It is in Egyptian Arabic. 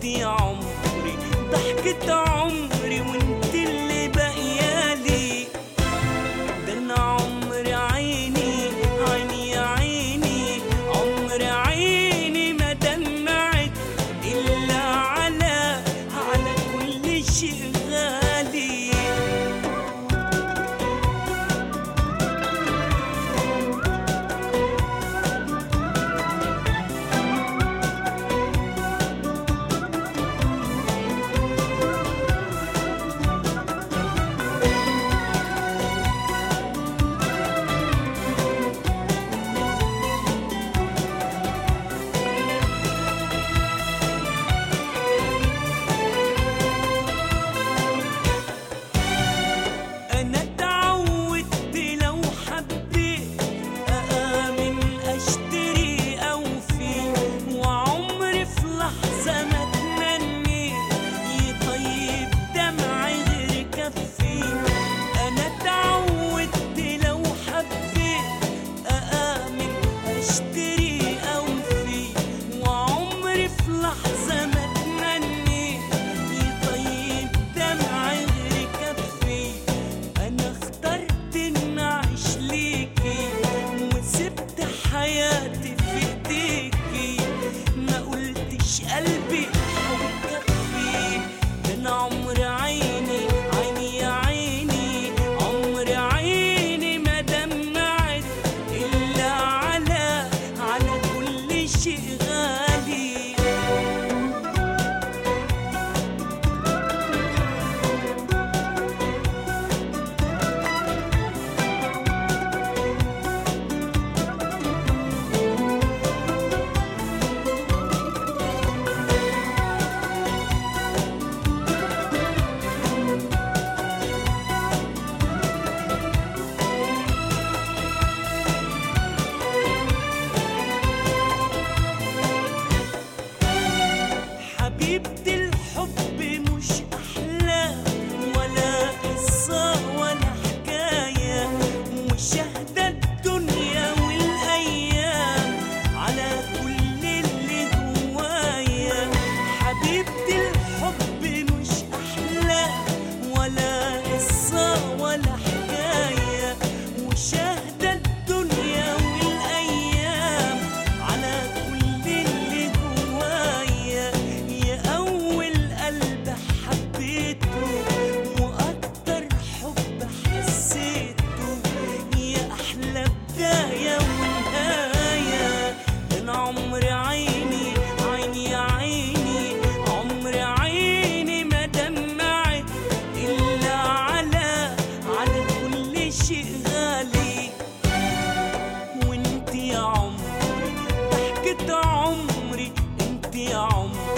يا عمري ضحكة عمري وانت اللي باقيالي ده انا عمري عيني عيني يا عيني عمري عيني ما دمعت الا على على كل شيء غالي انا اتعودت لو حبيت اامن اشتري اوفي وعمري في لحظه ما اتمنيت يطيب دمعي غير كفي انا اتعودت لو حبيت اامن اشتري اوفي وعمري في لحظه ما اتمنيت يطيب دمعي غير كفي انا اخترت ان اعيش ليكي وسبت حياتي في ايديكي ما قلتش قلبي هيكفي ده انا عمري عيني عيني يا عيني عمري عيني ما دمعت الا على على كل شيء غالي حبيبتي الحب مش أحلام ولا قصة ولا حكاية وشهد الدنيا والأيام على كل اللي جوايا حبيبتي الحب مش أحلام ولا قصة ولا حكاية وشهد الدنيا والأيام على كل اللي جوايا يا أول قلب حبيته وأكتر حب حسيته يا أحلى بداية ونهاية أنا عمري عيني عيني يا عيني عمري عيني ما دمعت إلا على على كل شيء غالي وانت يا عمري ضحكة عمري انت يا عمري